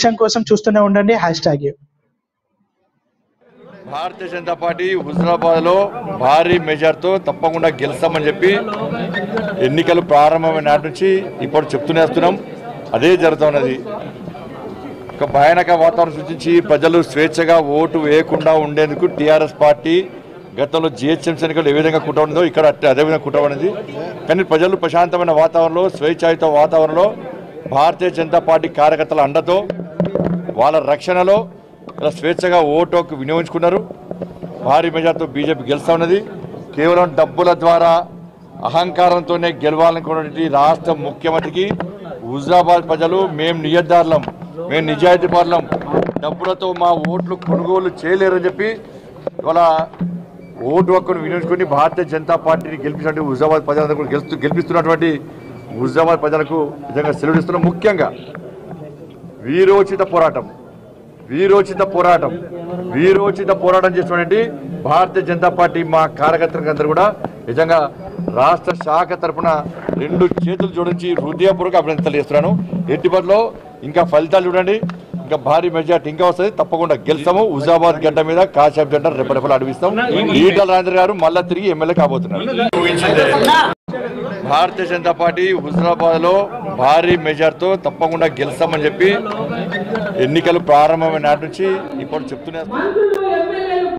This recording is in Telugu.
విషయం కోసం చూస్తూనే ఉండండి హ్యాష్ ట్యాగ్ భారతీయ జనతా పార్టీ హుజరాబాద్ లో భారీ మెజార్తో తప్పకుండా గెలుస్తామని చెప్పి ఎన్నికలు ప్రారంభమైన నాటి నుంచి ఇప్పుడు చెప్తూనే వస్తున్నాం అదే జరుగుతున్నది ఒక భయానక వాతావరణం సృష్టించి ప్రజలు స్వేచ్ఛగా ఓటు వేయకుండా ఉండేందుకు టీఆర్ఎస్ పార్టీ గతంలో జిహెచ్ఎంసీ ఎన్నికలు ఏ విధంగా కుట్రబడిందో ఇక్కడ అట్టే అదే విధంగా కుట్రబడింది కానీ ప్రజలు ప్రశాంతమైన వాతావరణంలో స్వేచ్ఛాయుత వాతావరణంలో భారతీయ జనతా పార్టీ కార్యకర్తల అండతో వాళ్ళ రక్షణలో ఇలా స్వేచ్ఛగా ఓటు హక్కు వినియోగించుకున్నారు భారీ మెజార్తో బీజేపీ గెలుస్తా ఉన్నది కేవలం డబ్బుల ద్వారా అహంకారంతోనే గెలవాలనుకున్నటువంటి రాష్ట్ర ముఖ్యమంత్రికి హుజరాబాద్ ప్రజలు మేము నియద్దారులం మేము నిజాయితీ పరులం డబ్బులతో మా ఓట్లు కొనుగోలు చేయలేరని చెప్పి ఇవాళ ఓటు హక్కును వినియోగించుకొని భారతీయ జనతా పార్టీని గెలిపించినటువంటి హుజరాబాద్ ప్రజలందరూ కూడా గెలుస్తూ గెలిపిస్తున్నటువంటి హుజరాబాద్ ప్రజలకు నిజంగా సెలవునిస్తున్నాం ముఖ్యంగా వీరోచిత పోరాటం వీరోచిత పోరాటం వీరోచిత పోరాటం చేసినటువంటి భారతీయ జనతా పార్టీ మా కార్యకర్తలకు అందరూ కూడా నిజంగా రాష్ట్ర శాఖ తరపున రెండు చేతులు జోడించి హృదయపూర్వక అభినందనలు చేస్తున్నాను ఎట్టిపట్లో ఇంకా ఫలితాలు చూడండి ఇంకా భారీ మెజార్టీ ఇంకా వస్తుంది తప్పకుండా గెలుస్తాము హుజాబాద్ గడ్డ మీద కాశాబ్ జెండా రెప్పరెప్పలు అడిగిస్తాం ఈటల రాజేంద్ర గారు మళ్ళా తిరిగి ఎమ్మెల్యే కాబోతున్నారు ఊహించిందే. భారతీయ జనతా పార్టీ హుజరాబాద్ లో భారీ మెజార్తో తప్పకుండా గెలుస్తామని చెప్పి ఎన్నికలు ప్రారంభమైన నాటి నుంచి ఇప్పుడు చెప్తూనే వస్తున్నాం. మంత్రులు ఎమ్మెల్యేలు